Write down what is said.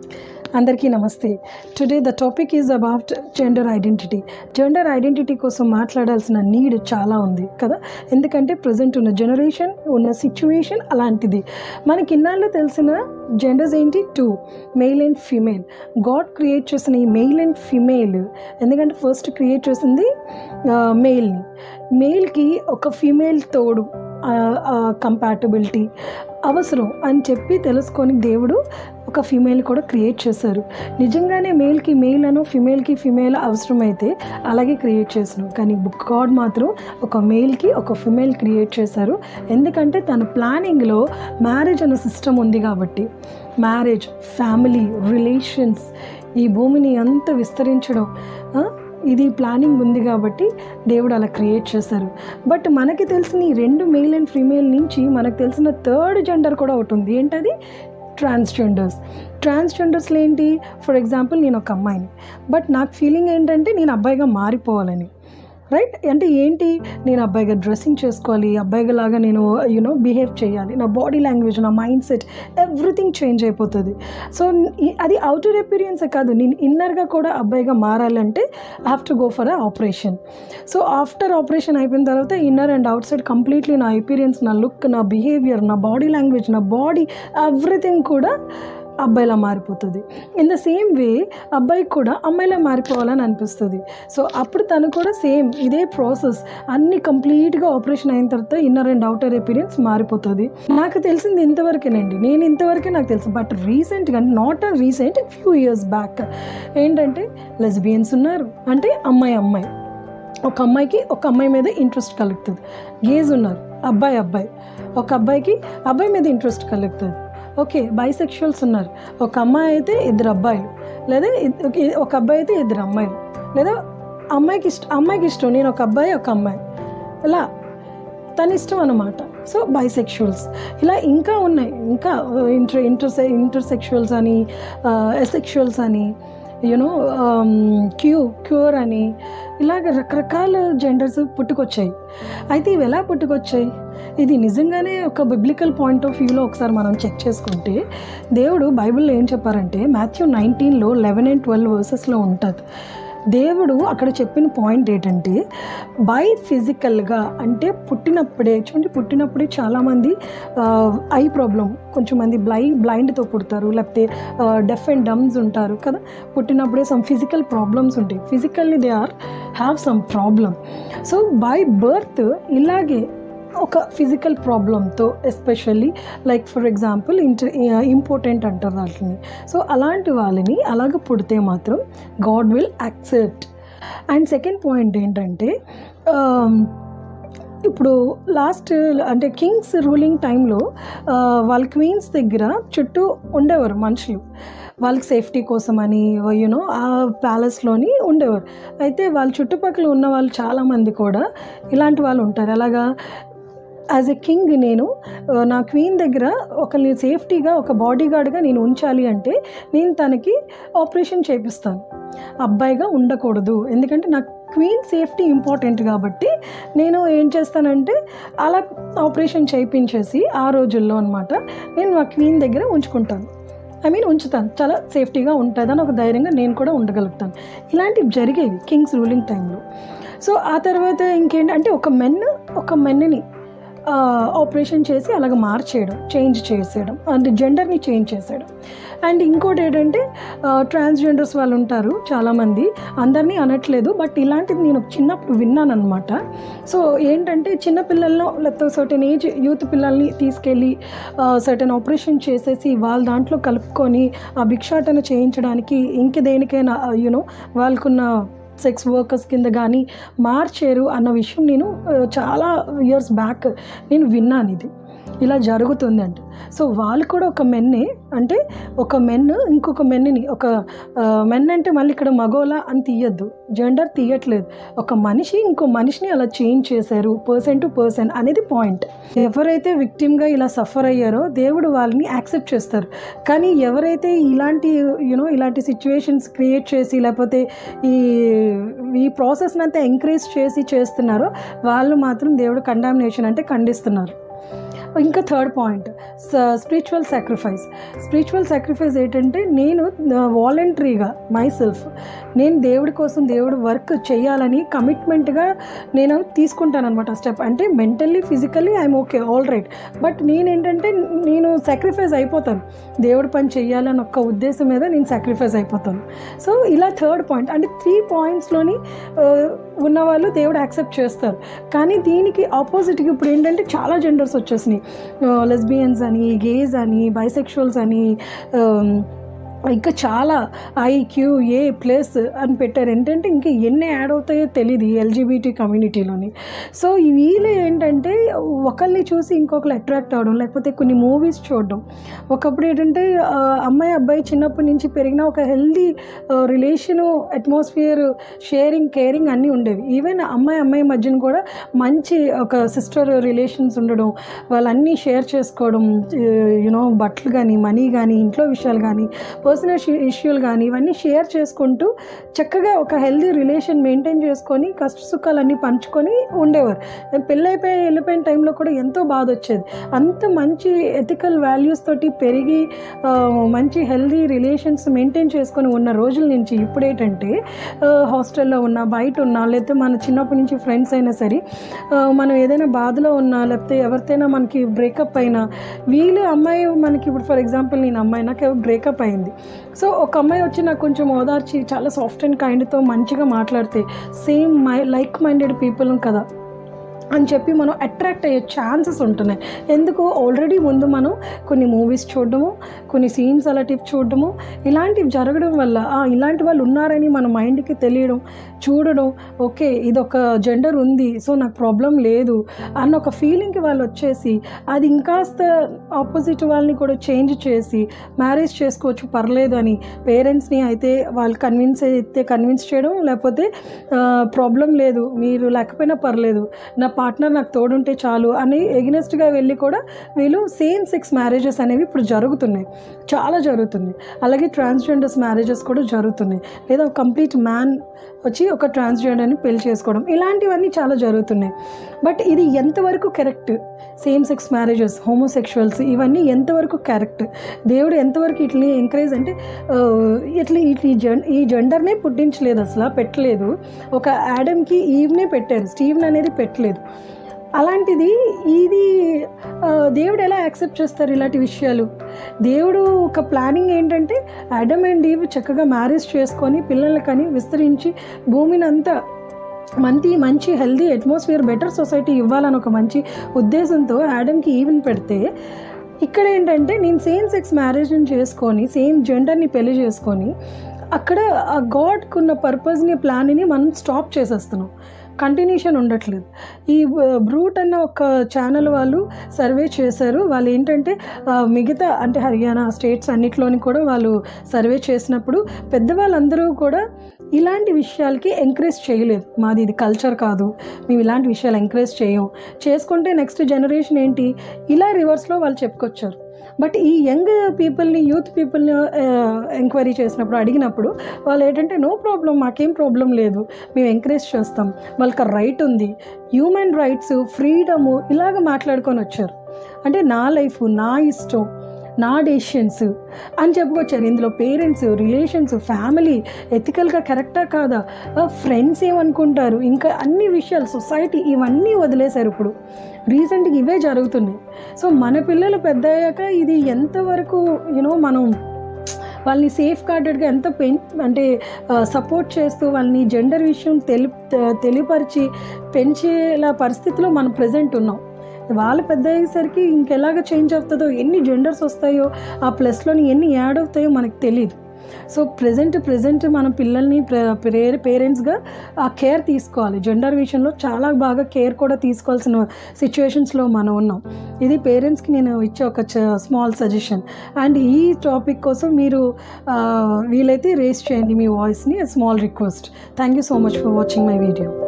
అందరికీ నమస్తే today the topic is about gender identity gender identity కోసం మాట్లాడాల్సిన నీడ్ చాలా ఉంది కదా ఎందుకంటే ప్రజెంట్ ఉన్న జనరేషన్ ఉన్న సిచ్యువేషన్ అలాంటిది మనకి ఇన్నాళ్ళు తెలిసిన జెండర్స్ ఏంటి two male and female God create చేసిన ఈ మెయిల్ అండ్ ఫిమేల్ ఎందుకంటే ఫస్ట్ క్రియేట్ చేసింది మెయిల్ని మెయిల్కి ఒక ఫిమేల్ తోడు కంపాటబిలిటీ అవసరం అని చెప్పి తెలుసుకొని దేవుడు ఒక ఫిమేల్ కూడా క్రియేట్ చేశారు నిజంగానే మేల్కి మేల్ అను ఫిమేల్కి ఫిమేల్ అవసరమైతే అలాగే క్రియేట్ చేసినాం కానీ బుక్ గాడ్ మాత్రం ఒక మేల్కి ఒక ఫిమేల్ క్రియేట్ చేశారు ఎందుకంటే తన ప్లానింగ్లో మ్యారేజ్ అనే సిస్టమ్ ఉంది కాబట్టి మ్యారేజ్ ఫ్యామిలీ రిలేషన్స్ ఈ భూమిని అంత విస్తరించడం ఆ, ఇది ప్లానింగ్ ఉంది కాబట్టి దేవుడు అలా క్రియేట్ చేశారు బట్ మనకి తెలిసిన ఈ రెండు మేల్ అండ్ ఫీమేల్ నుంచి మనకు తెలిసిన థర్డ్ జెండర్ కూడా ఒకటి ఉంది ఏంటది ట్రాన్స్జెండర్స్ ట్రాన్స్జెండర్స్లో ఏంటి ఫర్ ఎగ్జాంపుల్ నేను ఒక అమ్మాయిని బట్ నాకు ఫీలింగ్ ఏంటంటే నేను అబ్బాయిగా మారిపోవాలని రైట్ అంటే ఏంటి నేను అబ్బాయిగా డ్రెస్సింగ్ చేసుకోవాలి అబ్బాయిగా లాగా నేను యూనో బిహేవ్ చేయాలి నా బాడీ లాంగ్వేజ్ నా మైండ్ సెట్ ఎవ్రీథింగ్ చేంజ్ అయిపోతుంది సో అది అవుటర్ అపీరియన్సే కాదు నేను ఇన్నర్గా కూడా అబ్బాయిగా మారాలంటే I have to go for a operation so after operation అయిపోయిన తర్వాత inner and out side completely నా అపీరియన్స్ నా లుక్ నా బిహేవియర్ నా బాడీ లాంగ్వేజ్ నా బాడీ ఎవ్రీథింగ్ కూడా అబ్బాయిలా మారిపోతుంది ఇన్ ద సేమ్ వే అబ్బాయికి కూడా అమ్మాయిలా మారిపోవాలని అనిపిస్తుంది సో అప్పుడు తను కూడా సేమ్ ఇదే ప్రాసెస్ అన్ని కంప్లీట్గా ఆపరేషన్ అయిన తర్వాత ఇన్నర్ అండ్ అవుటర్ ఎపీరియన్స్ మారిపోతుంది నాకు తెలిసింది ఇంతవరకేనండి నేను ఇంతవరకే నాకు తెలుసు బట్ రీసెంట్గా not a recent few years back ఏంటంటే లెస్బియన్స్ ఉన్నారు అంటే అమ్మాయి అమ్మాయి ఒక అమ్మాయికి ఒక అమ్మాయి మీద ఇంట్రెస్ట్ కలుగుతుంది గేజ్ ఉన్నారు అబ్బాయి అబ్బాయి ఒక అబ్బాయికి అబ్బాయి మీద ఇంట్రెస్ట్ కలుగుతుంది ఓకే బైసెక్షువల్స్ ఉన్నారు ఒక అమ్మాయి అయితే ఇద్దరు అబ్బాయిలు లేదా ఇద్- ఒక- ఒక అబ్బాయి అయితే ఇద్దరు అమ్మాయిలు లేదా అమ్మాయికి ఇష్టం అమ్మాయికి ఇష్టం నేను ఒక అబ్బాయి ఒక అమ్మాయి ఇలా తన ఇష్టం అన్నమాట సో బైసెక్షువల్స్ ఇలా ఇంకా ఉన్నాయి ఇంకా ఇంటర్ ఇంటర్ ఇంటర్సెక్షువల్స్ అని ఎసెక్షువల్స్ అని యూనో క్యూ క్యూర్ అని ఇలాగ రకరకాల జెండర్స్ పుట్టుకొచ్చాయి అయితే ఇవి ఎలా పుట్టుకొచ్చాయి ఇది నిజంగానే ఒక బిబ్లికల్ పాయింట్ ఆఫ్ వ్యూలో ఒకసారి మనం చెక్ చేసుకుంటే దేవుడు బైబిల్లో ఏం చెప్పారంటే మాథ్యూ నైన్టీన్లో లెవెన్ అండ్ ట్వెల్వ్ వర్సెస్లో ఉంటుంది దేవుడు అక్కడ చెప్పిన పాయింట్ ఏంటంటే బై ఫిజికల్గా అంటే పుట్టినప్పుడే చూడండి పుట్టినప్పుడే చాలామంది ఐ ప్రాబ్లం కొంచెం మంది బ్లై బ్లైండ్తో పుడతారు లేకపోతే డెఫ్ అండ్ డమ్స్ ఉంటారు కదా పుట్టినప్పుడే సమ్ ఫిజికల్ ప్రాబ్లమ్స్ ఉంటాయి physically they are have some problem so by birth ఇలాగే ఒక ఫిజికల్ ప్రాబ్లంతో especially like for example inter important అంటారు వాటిని సో అలాంటి వాళ్ళని అలాగ పుడితే మాత్రం God will accept and second point ఏంటంటే um, ఇప్పుడు లాస్ట్ అంటే కింగ్స్ రూలింగ్ టైంలో వాళ్ళ క్వీన్స్ దగ్గర చుట్టూ ఉండేవారు మనుషులు వాళ్ళకి సేఫ్టీ కోసమని యూనో ఆ ప్యాలెస్లోని ఉండేవారు అయితే వాళ్ళ చుట్టుపక్కల ఉన్న వాళ్ళు చాలామంది కూడా ఇలాంటి వాళ్ళు ఉంటారు అలాగా యాజ్ ఎ కింగ్ నేను ఆ, నా క్వీన్ దగ్గర ఒకరిని సేఫ్టీగా ఒక బాడీ గార్డ్గా నేను ఉంచాలి అంటే నేను తనకి ఆపరేషన్ చేపిస్తాను అబ్బాయిగా ఉండకూడదు ఎందుకంటే నాకు క్వీన్ సేఫ్టీ ఇంపార్టెంట్ కాబట్టి నేను ఏం చేస్తానంటే అలా ఆపరేషన్ చేయించేసి ఆ రోజుల్లో అనమాట నేను మా క్వీన్ దగ్గర ఉంచుకుంటాను ఐ మీన్ ఉంచుతాను చాలా సేఫ్టీగా ఉంటుందని ఒక ధైర్యంగా నేను కూడా ఉండగలుగుతాను ఇలాంటివి జరిగేవి కింగ్స్ రూలింగ్ టైంలో సో ఆ తర్వాత ఇంకేంటంటే ఒక మెన్ ఒక మెన్ని ఆపరేషన్ చేసి అలాగ మార్చేయడం చేంజ్ చేసేయడం అంటే జెండర్ని చేంజ్ చేసేయడం అండ్ ఇంకోటి ఏంటంటే ట్రాన్స్జెండర్స్ వాళ్ళు ఉంటారు చాలామంది అందరినీ అనట్లేదు బట్ ఇలాంటిది నేను చిన్నప్పుడు విన్నాను అనమాట సో ఏంటంటే చిన్న పిల్లలను లేకపోతే సర్టెన్ ఏజ్ యూత్ పిల్లల్ని తీసుకెళ్ళి సర్టెన్ ఆపరేషన్ చేసేసి వాళ్ళ దాంట్లో కలుపుకొని ఆ భిక్షాటన చేయించడానికి ఇంక దేనికైనా యూనో వాళ్ళకున్న సెక్స్ వర్కర్స్ కింద కానీ మార్చారు అన్న విషయం నేను ఆ, చాలా ఇయర్స్ బ్యాక్ నేను విన్నాను ఇది ఇలా జరుగుతుంది అంటే సో వాళ్ళు కూడా ఒక మెన్నే అంటే ఒక మెన్ ఇంకొక మెన్ని ఒక మెన్ అంటే మళ్ళీ ఇక్కడ మగోలా అని తీయద్దు జెండర్ తీయట్లేదు ఒక మనిషి ఇంకో మనిషిని అలా చేంజ్ చేశారు పర్సన్ టు పర్సన్ అనేది పాయింట్ ఎవరైతే విక్టిమ్గా ఇలా సఫర్ అయ్యారో దేవుడు వాళ్ళని యాక్సెప్ట్ చేస్తారు కానీ ఎవరైతే ఇలాంటి యూనో ఇలాంటి సిచ్యువేషన్స్ క్రియేట్ చేసి లేకపోతే ఈ ఈ ప్రాసెస్ని అంతా ఎంకరేజ్ చేసి చేస్తున్నారో వాళ్ళు మాత్రం దేవుడు కండామినేషన్ అంటే ఖండిస్తున్నారు ఇంకా third point spiritual sacrifice spiritual sacrifice ఏంటంటే నేను వాలంటరీగా మై సెల్ఫ్ నేను దేవుడి కోసం దేవుడు వర్క్ చేయాలని కమిట్మెంట్గా నేను తీసుకుంటాను అనమాట స్టెప్ అంటే mentally physically I'm okay all right but నేనేంటంటే నేను సాక్రిఫైస్ అయిపోతాను దేవుడి పని చేయాలని ఒక్క ఉద్దేశం మీద నేను సాక్రిఫైస్ అయిపోతాను సో ఇలా థర్డ్ పాయింట్ అంటే త్రీ పాయింట్స్లోని ఉన్నవాళ్ళు దేవుడు యాక్సెప్ట్ చేస్తారు కానీ దీనికి ఆపోజిట్గా ఇప్పుడు ఏంటంటే చాలా జెండర్స్ వచ్చేసినాయి లెస్బియన్స్ అని గేస్ అని బైసెక్షువల్స్ అని um, ఇంకా చాలా ఐక్యూ ఏ ప్లస్ అని పెట్టారు ఏంటంటే ఇంకా ఎన్ని యాడ్ అవుతాయో తెలియదు ఈ ఎల్జీబీటీ కమ్యూనిటీలోని సో ఈ వీళ్ళు ఏంటంటే ఒకరిని చూసి ఇంకొకరు అట్రాక్ట్ అవ్వడం లేకపోతే కొన్ని మూవీస్ చూడడం ఒకప్పుడు ఏంటంటే ఆ, అమ్మాయి అబ్బాయి చిన్నప్పటి నుంచి పెరిగిన ఒక healthy relation atmosphere sharing caring అన్నీ ఉండేవి ఈవెన్ అమ్మాయి అమ్మాయి మధ్యన కూడా మంచి ఒక సిస్టర్ రిలేషన్స్ ఉండడం వాళ్ళన్నీ షేర్ చేసుకోవడం యూనో బట్టలు కానీ మనీ కానీ ఇంట్లో విషయాలు కానీ పర్సనల్ ఇష్యూలు కానీ ఇవన్నీ షేర్ చేసుకుంటూ చక్కగా ఒక హెల్దీ రిలేషన్ మెయింటైన్ చేసుకొని కష్ట సుఖాలన్నీ పంచుకొని ఉండేవారు పెళ్ళైపోయి వెళ్ళిపోయిన టైంలో కూడా ఎంతో బాధ వచ్చేది అంత మంచి ఎథికల్ వాల్యూస్ తోటి పెరిగి ఆ, మంచి హెల్దీ రిలేషన్స్ మెయింటైన్ చేసుకొని ఉన్న రోజుల నుంచి ఇప్పుడు ఏంటంటే హాస్టల్లో ఉన్నా బయట ఉన్నా లేకపోతే మన చిన్నప్పటి నుంచి ఫ్రెండ్స్ అయినా సరే ఆ, మనం ఏదైనా బాధలో ఉన్నా లేకపోతే ఎవరితోనైనా మనకి బ్రేకప్ అయినా వీళ్ళు అమ్మాయి మనకి ఇప్పుడు ఫర్ ఎగ్జాంపుల్ నేను అమ్మాయి నాకు బ్రేకప్ అయింది సో ఒక అమ్మాయి వచ్చి నాకు కొంచెం ఓదార్చి చాలా సాఫ్ట్ అండ్ కైండ్తో మంచిగా మాట్లాడితే same my like minded people కదా అని చెప్పి మనం అట్రాక్ట్ అయ్యే ఛాన్సెస్ ఉంటున్నాయి ఎందుకు ఆల్రెడీ ముందు మనం కొన్ని మూవీస్ చూడడము కొన్ని సీన్స్ అలాంటివి చూడడము ఇలాంటివి జరగడం వల్ల "ఆ, ఇలాంటి వాళ్ళు ఉన్నారని మన మైండ్కి తెలియడం చూడడం ఓకే ఇది ఒక జెండర్ ఉంది సో నాకు ప్రాబ్లం లేదు అన్న ఒక ఫీలింగ్కి వాళ్ళు వచ్చేసి అది ఇంకాస్త ఆపోజిట్ వాళ్ళని కూడా చేంజ్ చేసి మ్యారేజ్ చేసుకోవచ్చు పర్లేదు అని పేరెంట్స్ని అయితే వాళ్ళు కన్విన్స్ అయితే కన్విన్స్ చేయడం లేకపోతే ప్రాబ్లం లేదు మీరు లేకపోయినా పర్లేదు నా పార్ట్నర్ నాకు తోడుంటే చాలు అని ఎగ్నెస్ట్గా వెళ్ళి కూడా వీళ్ళు సేమ్ సెక్స్ మ్యారేజెస్ అనేవి ఇప్పుడు జరుగుతున్నాయి చాలా జరుగుతున్నాయి అలాగే ట్రాన్స్జెండర్స్ మ్యారేజెస్ కూడా జరుగుతున్నాయి లేదా కంప్లీట్ మ్యాన్ వచ్చి ఒక ట్రాన్స్జెండర్ని పెళ్లి చేసుకోవడం ఇలాంటివన్నీ చాలా జరుగుతున్నాయి బట్ ఇది ఎంతవరకు correct same sex marriages homosexuals ఇవన్నీ ఎంతవరకు కరెక్ట్ దేవుడు ఎంతవరకు ఇట్లని ఎంకరేజ్ అంటే ఆ, ఇట్లా ఇట్లా ఈ జెం ఈ జెండర్నే పుట్టించలేదు అసలు పెట్టలేదు ఒక యాడమ్కి ఈవ్నే పెట్టారు స్టీవ్న్ అనేది పెట్టలేదు అలాంటిది ఇది ఆ, దేవుడు ఎలా యాక్సెప్ట్ చేస్తారు ఇలాంటి విషయాలు దేవుడు ఒక ప్లానింగ్ ఏంటంటే అడమ్ అండ్ ఈవ్ చక్కగా మ్యారేజ్ చేసుకొని పిల్లలకని విస్తరించి భూమిని అంతా మంచి మంచి హెల్దీ అట్మాస్ఫియర్ బెటర్ సొసైటీ ఇవ్వాలని ఒక మంచి ఉద్దేశంతో యాడమ్కి ఈవెన్ పెడితే ఇక్కడ ఏంటంటే నేను సేమ్ సెక్స్ మ్యారేజ్ని చేసుకొని సేమ్ జెండర్ని పెళ్లి చేసుకొని అక్కడ ఆ గాడ్కి ఉన్న పర్పస్ని ప్లాన్ని మనం స్టాప్ చేసేస్తున్నాం కంటిన్యూషన్ ఉండట్లేదు ఈ బ్రూట్ అన్న ఒక ఛానల్ వాళ్ళు సర్వే చేశారు వాళ్ళు ఏంటంటే ఆ, మిగతా అంటే హర్యానా స్టేట్స్ అన్నిట్లోని కూడా వాళ్ళు సర్వే చేసినప్పుడు పెద్దవాళ్ళందరూ కూడా ఇలాంటి విషయాలకి ఎంకరేజ్ చేయలేదు మాది ఇది కల్చర్ కాదు మేము ఇలాంటి విషయాలు ఎంకరేజ్ చేయం చేసుకుంటే నెక్స్ట్ జనరేషన్ ఏంటి ఇలా రివర్స్లో వాళ్ళు చెప్పుకొచ్చారు బట్ ఈ యంగ్ పీపుల్ని యూత్ పీపుల్ని ఎంక్వైరీ చేసినప్పుడు అడిగినప్పుడు వాళ్ళు ఏంటంటే నో ప్రాబ్లం మాకేం ప్రాబ్లం లేదు మేము ఎంకరేజ్ చేస్తాం వాళ్ళకి రైట్ ఉంది హ్యూమన్ రైట్స్ ఫ్రీడము ఇలాగ మాట్లాడుకొని వచ్చారు అంటే నా లైఫ్ నా ఇష్టం నా డెసిషన్స్ అని చెప్పుకొచ్చారు ఇందులో పేరెంట్స్ రిలేషన్స్ ఫ్యామిలీ ఎథికల్గా కరెక్టా కాదా ఫ్రెండ్స్ ఏమనుకుంటారు ఇంకా అన్ని విషయాలు సొసైటీ ఇవన్నీ వదిలేశారు ఇప్పుడు రీసెంట్గా ఇవే జరుగుతున్నాయి సో మన పిల్లలు పెద్ద అయ్యాక ఇది ఎంతవరకు యూనో మనం వాళ్ళని సేఫ్ గార్డెడ్గా ఎంత పెం అంటే సపోర్ట్ చేస్తూ వాళ్ళని జెండర్ విషయం తెలి తెలియపరిచి పెంచేలా పరిస్థితిలో మనం ప్రజెంట్ ఉన్నాం వాళ్ళు పెద్ద అయ్యేసరికి ఇంకెలాగ చేంజ్ అవుతుందో ఎన్ని జెండర్స్ వస్తాయో ఆ ప్లస్లోని ఎన్ని యాడ్ అవుతాయో మనకు తెలియదు సో ప్రజెంట్ ప్రజెంట్ మన పిల్లల్ని ప్రేర్ పేరెంట్స్గా ఆ కేర్ తీసుకోవాలి జెండర్ విషయంలో చాలా బాగా కేర్ కూడా తీసుకోవాల్సిన సిచ్యువేషన్స్లో మనం ఉన్నాం ఇది పేరెంట్స్కి నేను ఇచ్చే ఒక స్మాల్ సజెషన్ అండ్ ఈ టాపిక్ కోసం మీరు ఆ, వీలైతే రేస్ చేయండి మీ వాయిస్ని small request thank you so much for watching my video